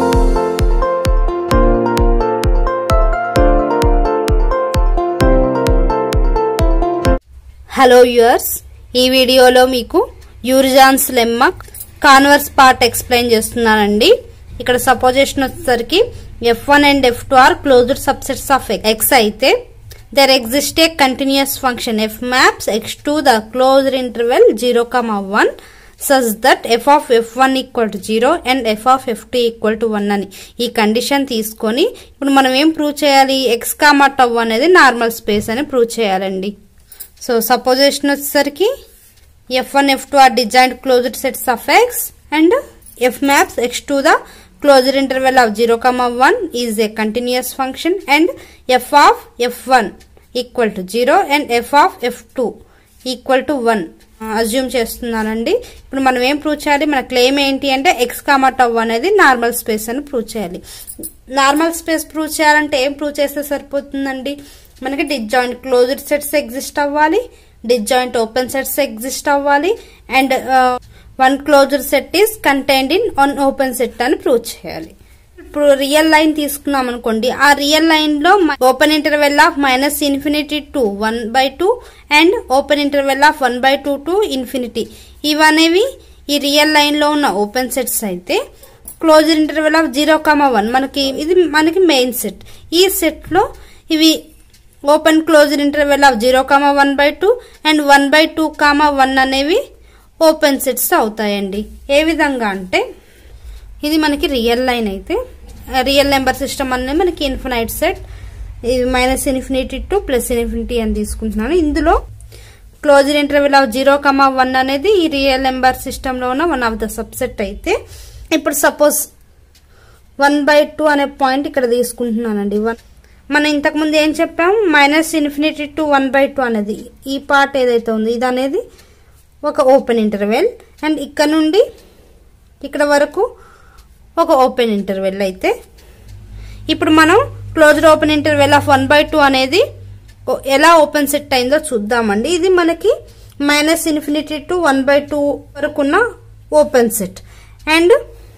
Hello యూయర్స్ ఈ వీడియోలో మీకు Urysohn's lemma converse part explain చేస్తున్నానండి ఇక్కడ సపోజిషన్ వచ్చేసరికి F one and F two are closed subsets of X అయితే there exist a continuous function F maps X to the closed interval zero comma one such that F of F one equal to zero and F of F two equal to one అని ఈ condition తీసుకొని ఇప్పుడు మనం ఏం prove చేయాలి X comma tau అనేది normal space అని prove చేయాలండి సో సపోజిషన్ వచ్చేసరికి F one F two are designed closed sets of X and F maps X to the closed interval of zero comma one is a continuous function and F of F one equal to zero and F of F two equal to one assume చేస్తున్నానండి ఇప్పుడు మనం ఏం prove చేయాలి మన claim ఏంటి అంటే X comma tau అనేది normal space అని ప్రూవ్ చేయాలి నార్మల్ స్పేస్ ప్రూవ్ చేయాలంటే ఏం ప్రూవ్ చేస్తే సరిపోతుందండి మనకి డిజాయింట్ క్లోజ్డ్ సెట్స్ ఎగ్జిస్ట్ అవ్వాలి డిజాయింట్ ఓపెన్ సెట్స్ ఎగ్జిస్ట్ అవ్వాలి and one closed set is contained in one open set అని ప్రూవ్ చేయాలి ఇప్పుడు రియల్ లైన్ తీసుకున్నాం అనుకోండి ఆ రియల్ లైన్ లో open interval of minus infinity to one by two and open interval of one by two to infinity ఇవనేవి ఈ real line లో ఉన్న ఓపెన్ సెట్స్ అయితే close interval of zero comma one మనకి ఇది మనకి మెయిన్ సెట్ ఈ సెట్ లో ఇవి open close interval of zero comma one by two and one by two comma one అనేవి ఓపెన్ సెట్స్ అవుతాయండి ఏ విధంగా అంటే ఇది మనకి రియల్ లైన్ అయితే రియల్ నెంబర్ సిస్టమ్ అనేది మనకి ఇన్ఫినైట్ సెట్ ఇది minus infinity to plus infinity అని తీసుకుంటున్నాను ఇందులో close interval of zero comma one అనేది ఈ రియల్ నెంబర్ సిస్టంలో ఉన్న వన్ ఆఫ్ ద సబ్సెట్ అయితే ఇప్పుడు సపోజ్ వన్ బై టూ అనే పాయింట్ ఇక్కడ తీసుకుంటున్నానండి వన్ మనం ఇంతకుముందు ఏం చెప్పాం minus infinity to one by two అనేది ఈ పార్ట్ ఏదైతే ఉందో ఇది అనేది ఒక ఓపెన్ ఇంటర్వెల్ అండ్ ఇక్కడ నుండి ఇక్కడ వరకు ఒక ఓపెన్ ఇంటర్వెల్ అయితే ఇప్పుడు మనం closed open interval of one by two అనేది ఎలా ఓపెన్ సెట్ అయిందో చూద్దామండి ఇది మనకి minus infinity to one by two వరకున్న ఓపెన్ సెట్ అండ్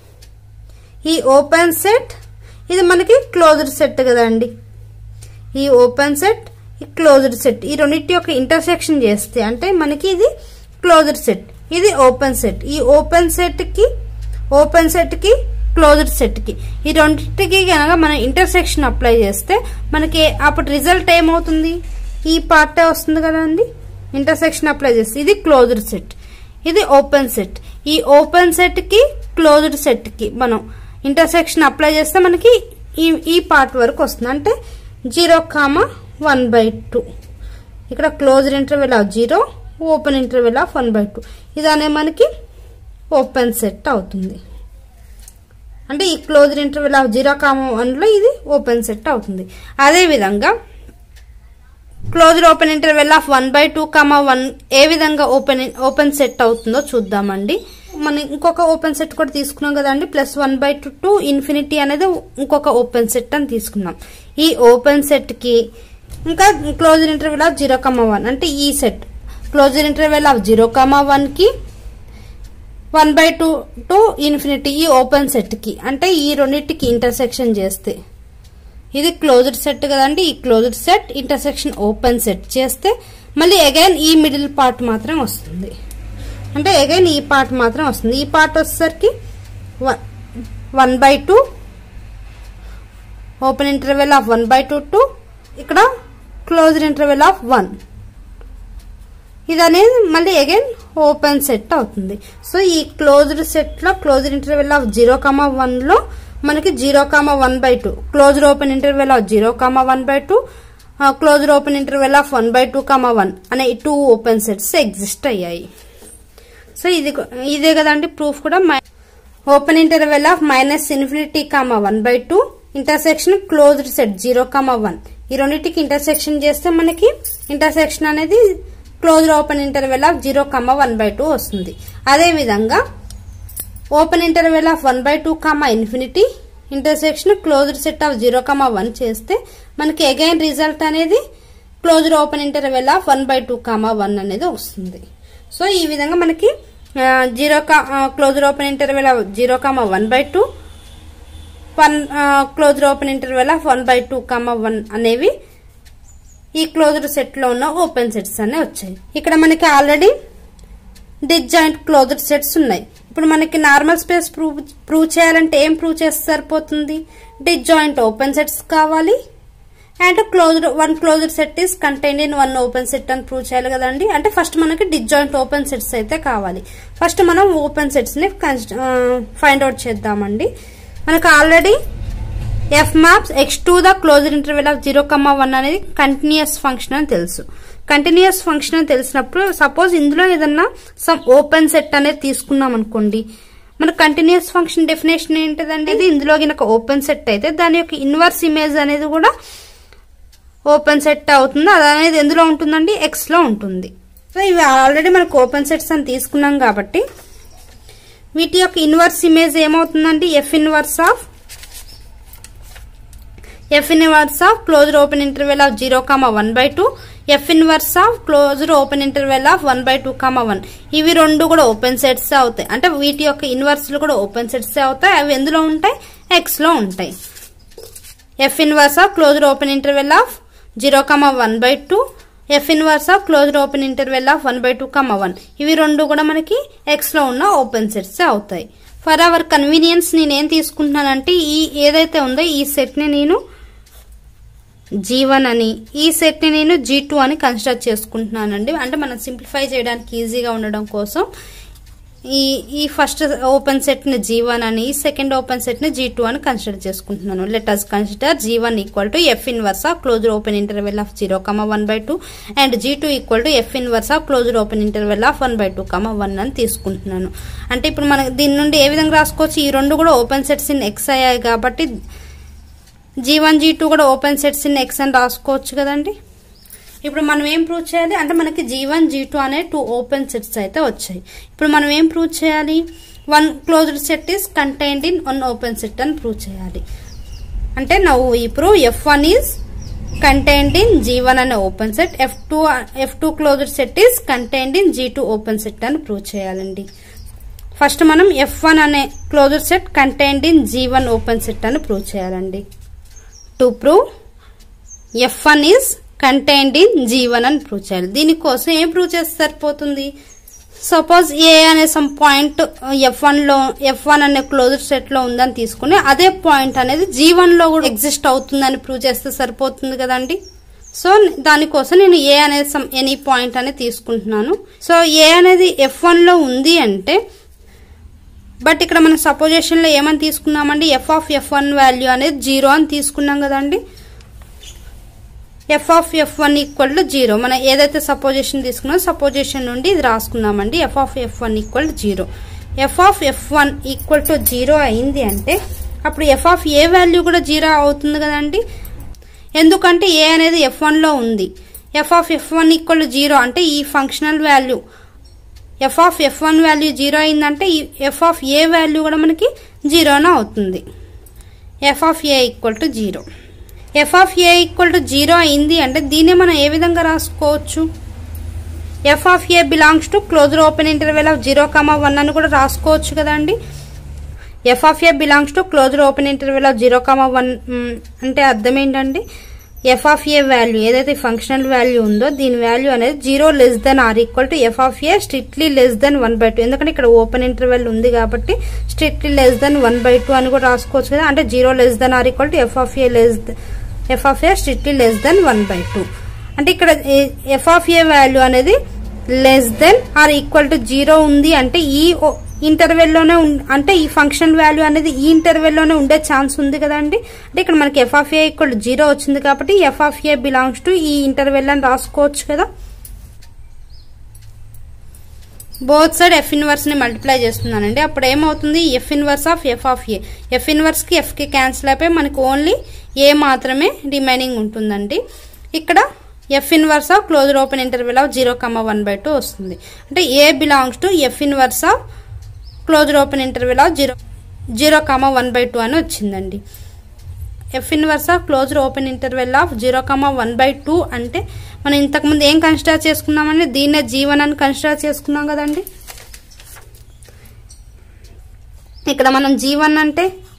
ఈ ఓపెన్ సెట్ ఇది మనకి క్లోజ్డ్ సెట్ కదండి ఈ ఓపెన్ సెట్ ఈ క్లోజ్డ్ సెట్ ఈ రెండింటి యొక్క ఇంటర్సెక్షన్ చేస్తే అంటే మనకి ఇది క్లోజ్డ్ సెట్ ఇది ఓపెన్ సెట్ ఈ ఓపెన్ సెట్ కి ఓపెన్ సెట్ కి క్లోజ్డ్ సెట్ కి ఈ రెండింటికి కనుక మనం ఇంటర్సెక్షన్ అప్లై చేస్తే మనకి అప్పుడు రిజల్ట్ ఏమవుతుంది ఈ పార్టే వస్తుంది కదండి ఇంటర్సెక్షన్ అప్లై చేస్తే ఇది క్లోజ్డ్ సెట్ ఇది ఓపెన్ సెట్ ఈ ఓపెన్ సెట్ కి క్లోజ్డ్ సెట్ కి మనం ఇంటర్సెక్షన్ అప్లై చేస్తే మనకి ఈ ఈ పార్ట్ వరకు వస్తుంది అంటే zero comma one by two ఇక్కడ closed interval of zero open interval of one by two ఇది అనే మనకి ఓపెన్ సెట్ అవుతుంది అంటే ఈ closed interval of zero comma వన్లో ఇది ఓపెన్ సెట్ అవుతుంది అదేవిధంగా closed open interval of one by two comma one ఏ విధంగా ఓపెన్ ఓపెన్ సెట్ అవుతుందో చూద్దామండి మనం ఇంకొక ఓపెన్ సెట్ కూడా తీసుకున్నాం కదండి plus one by two to infinity అనేది ఇంకొక ఓపెన్ సెట్ అని తీసుకున్నాం ఈ ఓపెన్ సెట్ కి ఇంకా closed interval of zero comma one అంటే ఈ set closed interval of zero comma one కి one by two to infinity ఈ ఓపెన్ సెట్ కి అంటే ఈ రెండింటికి ఇంటర్సెక్షన్ చేస్తే ఇది క్లోజ్డ్ సెట్ కదండి ఈ closed set intersection open set చేస్తే మళ్ళీ అగైన్ ఈ మిడిల్ పార్ట్ మాత్రం వస్తుంది అంటే అగైన్ ఈ పార్ట్ మాత్రం వస్తుంది ఈ పార్ట్ వచ్చేసరికి one by two open interval of one by two to ఇక్కడ క్లోజ్డ్ ఇంటర్వెల్ ఆఫ్ వన్ ఇది అనేది మళ్ళీ అగైన్ ఓపెన్ సెట్ అవుతుంది సో ఈ క్లోజ్డ్ సెట్ లో closed interval of zero comma one లో మనకి zero comma one by two closed open interval of zero comma one by two closed open interval of one by two comma one అనే two open sets exist అయ్యాయి so ఇది ఇదే కదండి proof కూడా open interval of minus infinity comma one by two intersection closed set zero comma one ఈ రెండింటికి intersection చేస్తే మనకి ఇంటర్సెక్షన్ అనేది closed open interval of zero comma one by two వస్తుంది అదేవిధంగా open interval of one by two comma infinity intersection closed set of zero comma one చేస్తే మనకి again result అనేది closed open interval of one by two comma one అనేది వస్తుంది so ఈ విధంగా మనకి జీరో కా closed open interval of zero comma one by two one closed open interval of one by two comma one అనేవి ఈ closed set లో ఉన్న ఓపెన్ సెట్స్ అనే వచ్చాయి ఇక్కడ మనకి ఆల్రెడీ డిజాయింట్ క్లోజ్డ్ సెట్స్ ఉన్నాయి ఇప్పుడు మనకి నార్మల్ స్పేస్ ప్రూవ్ ప్రూవ్ చేయాలంటే ఏం ప్రూవ్ చేస్తే సరిపోతుంది డిజాయింట్ ఓపెన్ సెట్స్ కావాలి and closed one closed set is contained in one open set అని ప్రూవ్ చేయాలి కదండి అంటే ఫస్ట్ మనకి డిజాయింట్ ఓపెన్ సెట్స్ అయితే కావాలి ఫస్ట్ మనం ఓపెన్ సెట్స్ ని ఫైండ్ అవుట్ చేద్దామండి మనకు already F maps X to the closed interval of zero comma one అనేది కంటిన్యూస్ ఫంక్షన్ అని తెలుసు కంటిన్యూస్ ఫంక్షన్ అని తెలిసినప్పుడు సపోజ్ ఇందులో ఏదన్నా సమ్ ఓపెన్ సెట్ అనేది తీసుకున్నాం అనుకోండి మన కంటిన్యూస్ ఫంక్షన్ డెఫినేషన్ ఏంటిదండి ఇది ఇందులో గినక ఓపెన్ సెట్ అయితే దాని యొక్క ఇన్వర్స్ ఇమేజ్ అనేది కూడా ఓపెన్ సెట్ అవుతుంది అది అనేది ఎందులో ఉంటుందండి ఎక్స్ లో ఉంటుంది సో ఇవి ఆల్రెడీ మనకు ఓపెన్ సెట్స్ అని తీసుకున్నాం కాబట్టి వీటి యొక్క ఇన్వర్స్ ఇమేజ్ ఏమవుతుందండి F inverse of F inverse of closed open interval of zero comma one by two F inverse of closed open interval of one by two comma one ఇవి రెండు కూడా open sets అవుతాయి అంటే వీటి యొక్క ఇన్వర్స్లు కూడా open sets అవుతాయి అవి ఎందులో ఉంటాయి ఎక్స్ లో ఉంటాయి F inverse of closed open interval of zero comma one by two F inverse of closed open interval of one by two comma one ఇవి రెండు కూడా మనకి ఎక్స్ లో ఉన్న ఓపెన్ సెట్స్ అవుతాయి ఫర్ అవర్ కన్వీనియన్స్ నేనేం తీసుకుంటున్నానంటే ఈ ఏదైతే ఉందో ఈ సెట్ ని నేను జీ వన్ అని ఈ సెట్ ని నేను జీ టూ అని కన్సిడర్ చేసుకుంటున్నానండి అంటే మనం సింప్లిఫై చేయడానికి ఈజీగా ఉండడం కోసం ఈ ఈ ఫస్ట్ ఓపెన్ సెట్ ని జీ వన్ అని ఈ సెకండ్ ఓపెన్ సెట్ ని జీ టూ అని కన్సిడర్ చేసుకుంటున్నాను let us consider G one equal to F inverse of closed open interval of zero comma one by two and G two equal to F inverse of closed open interval of one by two comma one అని తీసుకుంటున్నాను అంటే ఇప్పుడు మనకి దీని నుండి ఏ విధంగా రాసుకోవచ్చు ఈ రెండు కూడా ఓపెన్ సెట్స్ ఇన్ ఎక్స్ అయ్యాయి కాబట్టి జీ వన్ జీ టూ కూడా ఓపెన్ సెట్స్ ఇన్ ఎక్స్ అని రాసుకోవచ్చు కదండి ఇప్పుడు మనం ఏం ప్రూవ్ చేయాలి అంటే మనకి జీ వన్ జీ టూ అనే టూ ఓపెన్ సెట్స్ అయితే వచ్చాయి ఇప్పుడు మనం ఏం ప్రూవ్ చేయాలి one closed set is contained in one open set అని ప్రూవ్ చేయాలి అంటే నవ్వు ఈ prove F one is contained in G one అనే open set F two F two closed set is contained in G two open set అని prove చేయాలండి first మనం F one అనే closed set contained in G one open set అని prove చేయాలండి to prove F one is contained in G one అని prove చేయాలి దీనికోసం ఏం ప్రూవ్ చేస్తే సరిపోతుంది సపోజ్ ఏ అనే సమ్ పాయింట్ ఎఫ్ వన్ లో ఎఫ్ వన్ అనే క్లోజ్డ్ సెట్ లో ఉందని తీసుకుని అదే పాయింట్ అనేది జీ వన్ లో కూడా ఎగ్జిస్ట్ అవుతుందని ప్రూవ్ చేస్తే సరిపోతుంది కదండి సో దానికోసం నేను ఏ అనేది సమ్ ఎనీ పాయింట్ అనేది తీసుకుంటున్నాను సో ఏ అనేది ఎఫ్ వన్ లో ఉంది అంటే బట్ ఇక్కడ మనం సపోజేషన్ లో ఏమని తీసుకున్నామండి F of F one value అనేది జీరో అని తీసుకున్నాం కదండి F of F one equal to zero మనం ఏదైతే సపోజేషన్ తీసుకున్నామో సపోజేషన్ నుండి ఇది రాసుకున్నామండి F of F one equal to zero F of F one equal to zero అయింది అంటే అప్పుడు ఎఫ్ ఆఫ్ ఏ వాల్యూ కూడా జీరో అవుతుంది కదండి ఎందుకంటే ఏ అనేది ఎఫ్ వన్లో ఉంది F of F one equal to zero అంటే ఈ functional value F of F one value zero అయిందంటే ఈ ఎఫ్ ఆఫ్ ఏ వాల్యూ కూడా మనకి జీరోనే అవుతుంది F of A equal to zero F of A equal to zero అయింది అంటే దీన్ని మనం ఏ విధంగా రాసుకోవచ్చు F of A belongs to closure open interval of zero comma one అని కూడా రాసుకోవచ్చు కదండి F of A belongs to closure open interval of zero comma one అంటే అర్థం ఏంటండి ఎఫ్ ఆఫ్ ఏ వాల్యూ ఏదైతే ఫంక్షనల్ వాల్యూ ఉందో దీని వాల్యూ అనేది zero less than or equal to F of A strictly less than one by two ఎందుకంటే ఇక్కడ open interval ఉంది కాబట్టి strictly less than one by two అని కూడా రాసుకోవచ్చు కదా అంటే zero less than or equal to F of A less F of A strictly less than one by two అంటే ఇక్కడ ఎఫ్ ఆఫ్ ఏ వాల్యూ అనేది less than or equal to zero ఉంది అంటే ఈ ఇంటర్వెల్ లోనే అంటే ఈ ఫంక్షన్ వాల్యూ అనేది ఈ ఇంటర్వెల్ లోనే ఉండే ఛాన్స్ ఉంది కదండి అంటే ఇక్కడ మనకి F of A equal to zero వచ్చింది కాబట్టి F of A belongs to ఈ ఇంటర్వెల్ అని రాసుకోవచ్చు కదా బోత్ సైడ్ ఎఫ్ ఇన్వర్స్ ని మల్టిప్లై చేస్తున్నానండి అప్పుడు ఏమవుతుంది F inverse of F of A F inverse కి ఎఫ్ కి క్యాన్సిల్ అయిపోయి మనకి ఓన్లీ ఏ మాత్రమే రిమైనింగ్ ఉంటుందండి ఇక్కడ F inverse of closed open interval of zero comma one by two వస్తుంది అంటే A belongs to F inverse of closed open interval of zero zero comma one by two అని వచ్చిందండి F inverse of closed open interval of zero comma one by two అంటే మనం ఇంతకుముందు ఏం consider చేసుకున్నామంటే దీన్నే జీవన్ అని కన్సిడర్ చేసుకున్నాం కదండి ఇక్కడ మనం జీవన్ అంటే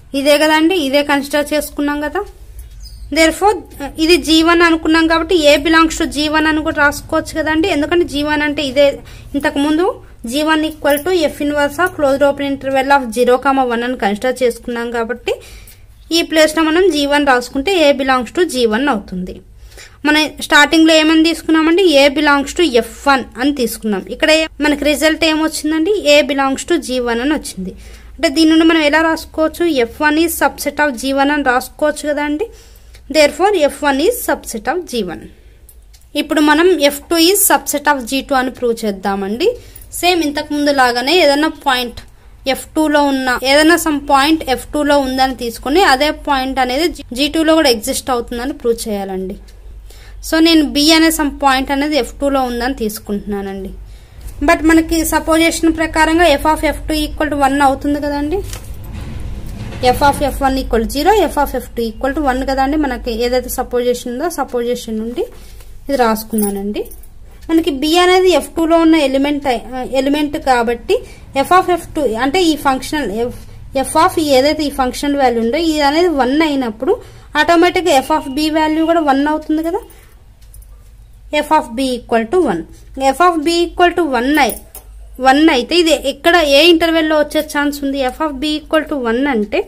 ఇదే కదండి ఇదే కన్సిడర్ చేసుకున్నాం కదా దేర్ ఫోర్ ఇది జీవన్ అనుకున్నాం కాబట్టి ఏ బిలాంగ్స్ టు జీవన్ అని కూడా రాసుకోవచ్చు కదండి ఎందుకంటే జీవన్ అంటే ఇదే ఇంతకు ముందు G one equal to F inverse of close open interval of zero comma one అని కన్సిడర్ చేసుకున్నాం కాబట్టి ఈ ప్లేస్ లో మనం జీవన్ రాసుకుంటే ఏ బిలాంగ్స్ టు జీవన్ అవుతుంది మనం స్టార్టింగ్ లో ఏమని తీసుకున్నామండి A belongs to F one అని తీసుకున్నాం ఇక్కడ మనకి రిజల్ట్ ఏమొచ్చిందండి A belongs to G one అని వచ్చింది అంటే దీని నుండి మనం ఎలా రాసుకోవచ్చు F one is subset of G one అని రాసుకోవచ్చు కదండి therefore F one is subset of G one ఇప్పుడు మనం F two is subset of G two అని ప్రూవ్ చేద్దామండి సేమ్ ఇంతకు ముందు లాగానే ఏదైనా పాయింట్ ఎఫ్ లో ఉన్న ఏదైనా సమ్ పాయింట్ ఎఫ్ లో ఉందని తీసుకుని అదే పాయింట్ అనేది జీ లో కూడా ఎగ్జిస్ట్ అవుతుందని ప్రూవ్ చేయాలండి సో నేను బి అనే సమ్ పాయింట్ అనేది ఎఫ్ లో ఉందని తీసుకుంటున్నానండి బట్ మనకి సపోజేషన్ ప్రకారంగా F of F two equal to one అవుతుంది కదండి F of F one equal zero F of F two equal to one కదండి మనకి ఏదైతే సపోజేషన్ ఉందో సపోజేషన్ నుండి ఇది రాసుకున్నానండి మనకి బి అనేది ఎఫ్ లో ఉన్న ఎలిమెంట్ ఎలిమెంట్ కాబట్టి ఎఫ్ ఆఫ్ ఎఫ్ టూ అంటే ఈ ఫంక్షన్ ఎఫ్ ఆఫ్ ఏదైతే ఈ ఫంక్షన్ వాల్యూ ఉందో ఇది అనేది వన్ అయినప్పుడు ఆటోమేటిక్గా ఎఫ్ ఆఫ్ బి వాల్యూ కూడా వన్ అవుతుంది కదా F of B equal to one F of B equal to one one అయితే ఇది ఎక్కడ ఏ ఇంటర్వెల్లో వచ్చే ఛాన్స్ ఉంది F of B equal to one అంటే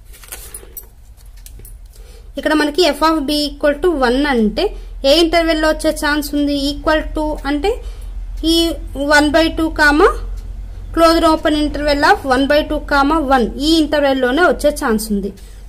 ఇక్కడ మనకి F of B equal to one అంటే ఏ ఇంటర్వెల్లో వచ్చే ఛాన్స్ ఉంది ఈక్వల్ టు అంటే ఈ one by two comma close open interval of one by two comma one ఈ ఇంటర్వెల్లోనే వచ్చే ఛాన్స్ ఉంది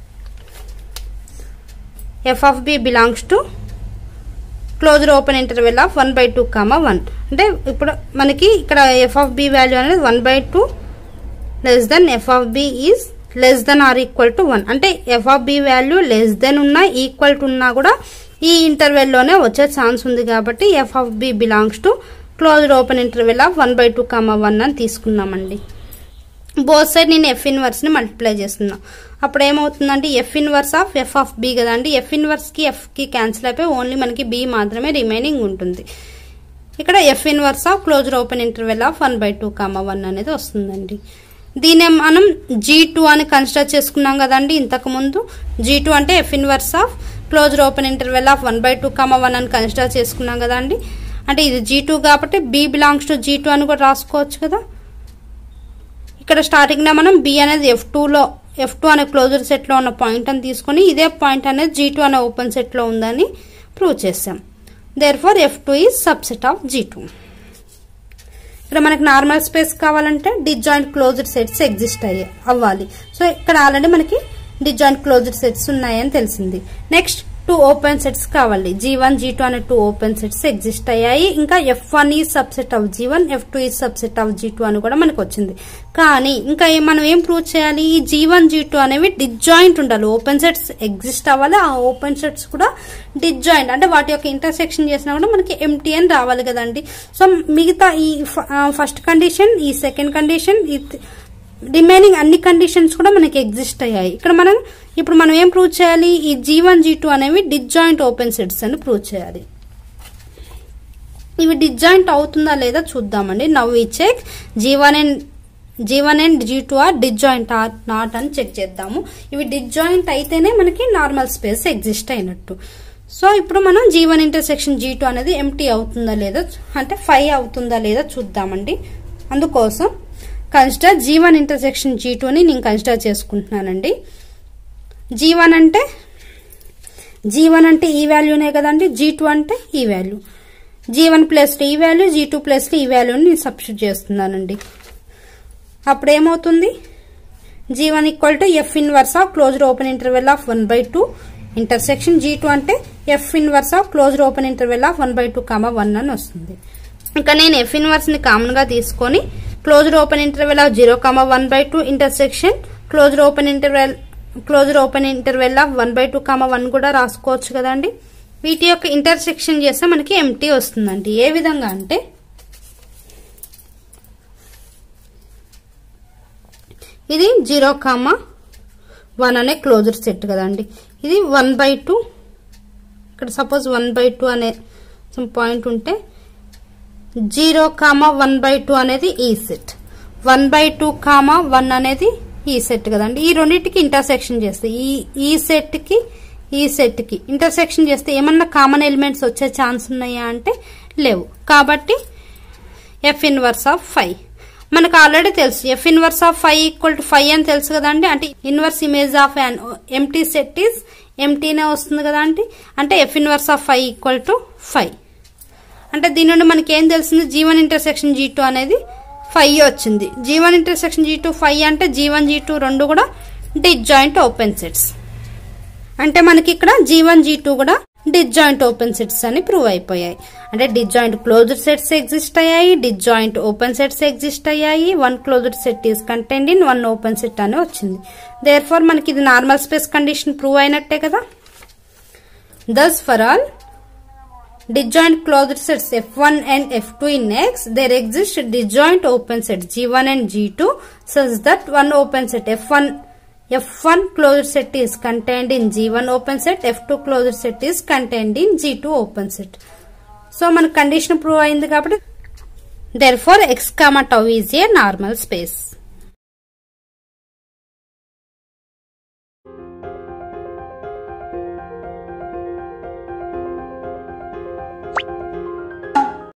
F of B belongs to closed open interval of one by two comma one అంటే ఇప్పుడు మనకి ఇక్కడ ఎఫ్ ఆఫ్ బి వాల్యూ అనేది one by two less than F of B is less than or equal to one అంటే F of B value less than ఉన్నా equal to ఉన్నా కూడా ఈ ఇంటర్వెల్లోనే వచ్చే ఛాన్స్ ఉంది కాబట్టి F of B belongs to closed open interval of one by two comma one అని తీసుకున్నామండి బోత్ సైడ్ నేను ఎఫ్ ఇన్వర్స్ ని మల్టిప్లై చేస్తున్నా అప్పుడు ఏమవుతుందంటే F inverse of F of B కదండి ఎఫ్ ఇన్వర్స్ కి ఎఫ్ కి క్యాన్సిల్ అయిపోయి ఓన్లీ మనకి బి మాత్రమే రిమైనింగ్ ఉంటుంది ఇక్కడ F inverse of closed open interval of one by two comma one అనేది వస్తుందండి దీనే మనం జీ టూ అని కన్సిడర్ చేసుకున్నాం కదండి ఇంతకు ముందు జీ టూ అంటే F inverse of closed open interval of one by two comma one అని కన్సిడర్ చేసుకున్నాం కదండి అంటే ఇది జీ టూ కాబట్టి B belongs to G two అని కూడా రాసుకోవచ్చు కదా ఇక్కడ స్టార్టింగ్ లో మనం బి అనేది ఎఫ్ లో ఎఫ్ టూ అనే క్లోజర్ సెట్ లో ఉన్న పాయింట్ అని తీసుకొని ఇదే పాయింట్ అనేది జీ టూ అనే ఓపెన్ సెట్ లో ఉందని ప్రూవ్ చేసాం therefore F two is subset of G two ఇక్కడ మనకి నార్మల్ స్పేస్ కావాలంటే డిజాయింట్ క్లోజ్డ్ సెట్స్ ఎగ్జిస్ట్ అయ్యే అవ్వాలి సో ఇక్కడ ఆల్రెడీ మనకి డిజాయింట్ క్లోజ్డ్ సెట్స్ ఉన్నాయని తెలిసింది నెక్స్ట్ టూ ఓపెన్ సెట్స్ కావాలి జీ వన్ జీ టూ అనే టూ ఓపెన్ సెట్స్ ఎగ్జిస్ట్ అయ్యాయి ఇంకా F one is subset of G one F two is subset of G two అని కూడా మనకు వచ్చింది కానీ ఇంకా ఏం- మనం ఏం ప్రూవ్ చేయాలి ఈ జీ వన్ జీ టూ అనేవి డిజాయింట్ ఉండాలి ఓపెన్ సెట్స్ ఎగ్జిస్ట్ అవ్వాలి ఆ ఓపెన్ సెట్స్ కూడా డిజాయింట్ అంటే వాటి యొక్క ఇంటర్సెక్షన్ చేసినా కూడా మనకి ఎంటీ అని రావాలి కదండి సో మిగతా ఈ ఫస్ట్ కండిషన్ ఈ సెకండ్ కండిషన్ ఈ రిమైనింగ్ అన్ని కండిషన్స్ కూడా మనకి ఎగ్జిస్ట్ అయ్యాయి ఇక్కడ మనం ఇప్పుడు మనం ఏం ప్రూవ్ చేయాలి ఈ జీ వన్ జీ టూ అనేవి డిజాయింట్ ఓపెన్ సెట్స్ అని ప్రూవ్ చేయాలి ఇవి డిజాయింట్ అవుతుందా లేదా చూద్దామండి నవ్ ఈ check G one and G one and G two are disjoint or not అని చెక్ చేద్దాము ఇవి డిజాయింట్ అయితేనే మనకి నార్మల్ స్పేస్ ఎగ్జిస్ట్ అయినట్టు సో ఇప్పుడు మనం G one intersection G two అనేది ఎంటీ అవుతుందా లేదా అంటే ఫైవ్ అవుతుందా లేదా చూద్దామండి అందుకోసం consider G one intersection G టూని నేను కన్సిడర్ చేసుకుంటున్నానండి జీ వన్ అంటే జీ వన్ అంటే ఈ వాల్యూనే కదండి జీ టూ అంటే ఈ వాల్యూ జీ వన్ ప్లస్లో ఈ వాల్యూ జీ టూ ప్లస్లో ఈ వాల్యూని నేను సబ్స్టిట్యూట్ చేస్తున్నానండి అప్పుడు ఏమవుతుంది G one equal to F inverse of closed open interval of one by two intersection G two అంటే F inverse of closed open interval of one by two comma one అని వస్తుంది ఇంకా నేను ఎఫ్ ఇన్వర్స్ ని common గా తీసుకొని closed open interval of zero comma one by two intersection closed open interval closed open interval of one by two comma one కూడా రాసుకోవచ్చు కదండి వీటి యొక్క ఇంటర్సెక్షన్ చేస్తే మనకి ఎంటీ వస్తుందండి ఏ విధంగా అంటే ఇది జీరో కామా వన్ అనే క్లోజర్ సెట్ కదండి ఇది వన్ బై టూ ఇక్కడ సపోజ్ వన్ బై టూ అనే పాయింట్ ఉంటే zero comma one by two అనేది ఈ set one by two comma one అనేది ఈ సెట్ కదండి ఈ రెండింటికి ఇంటర్సెక్షన్ చేస్తే ఈ ఈ సెట్ కి ఈ సెట్ కి ఇంటర్సెక్షన్ చేస్తే ఏమన్నా కామన్ ఎలిమెంట్స్ వచ్చే ఛాన్స్ ఉన్నాయా అంటే లేవు కాబట్టి ఎఫ్ ఇన్వర్స్ ఆఫ్ ఫైవ్ మనకు ఆల్రెడీ తెలుసు F inverse of phi equal to phi అని తెలుసు కదా అండి అంటే inverse image of an empty set is ఎంటీనే వస్తుంది కదా అండి అంటే F inverse of phi equal to phi అంటే దీని నుండి మనకి ఏం తెలిసింది G one intersection G two అనేది ఫైవ్ వచ్చింది G one intersection G two phi అంటే జీ వన్ జీ టూ రెండు కూడా డిజాయింట్ ఓపెన్ సెట్స్ అంటే మనకి ఇక్కడ జీ వన్ జీ టూ కూడా డిజాయింట్ ఓపెన్ సెట్స్ అని ప్రూవ్ అయిపోయాయి అంటే డిజాయింట్ క్లోజ్డ్ సెట్స్ ఎగ్జిస్ట్ అయ్యాయి డిజాయింట్ ఓపెన్ సెట్స్ ఎగ్జిస్ట్ అయ్యాయి one closed set is content in one open set అని వచ్చింది దేర్ ఫార్ మనకి ఇది నార్మల్ స్పేస్ కండిషన్ ప్రూవ్ అయినట్టే కదా thus for all disjoint closed sets f1 and f2 in X, there exist disjoint open sets g1 and g2 such that one open set f1 f1 closed set is contained in g1 open set, f2 closed set is contained in g2 open set. So మన condition prove అయింది కాబట్టి therefore X comma tau is a normal space